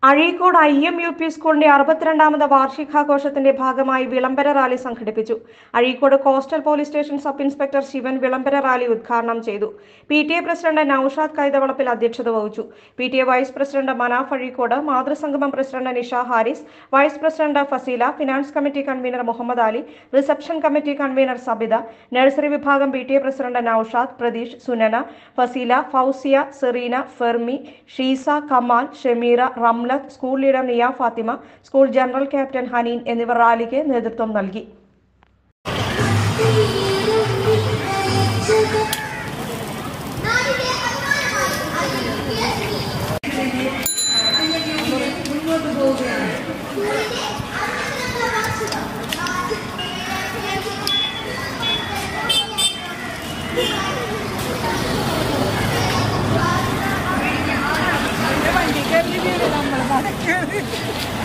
Azhikode I M U P സ്കൂളിന്റെ അറുപത്തിരണ്ടാമത് വാർഷികാഘോഷത്തിന്റെ ഭാഗമായി വിളംബര റാലി സംഘടിപ്പിച്ചു Azhikode coastal police station sub inspector Sivan വിളംബര റാലി ഉദ്ഘാടനം ചെയ്തു P T A president Naushad Kaithavalappil അധ്യക്ഷത വഹിച്ചു P T A vice president Manaf Azhikode മാതൃസംഗമം president Nisha Haris vice president Faseela finance committee convener Muhammad Ali reception committee convener Sabitha nursery വിഭാഗം P T A president Naushad Pratheesh Sunana Faseela Fousiya Sereena Fermi Sheesa Kamal Shameera Ramlath school leader Niya Fathima school general captain Haneen എന്നിവർ റാലിക്ക് നേതൃത്വം നൽകി വണ്ടി കയറി നമ്മൾ നടക്കുന്നത്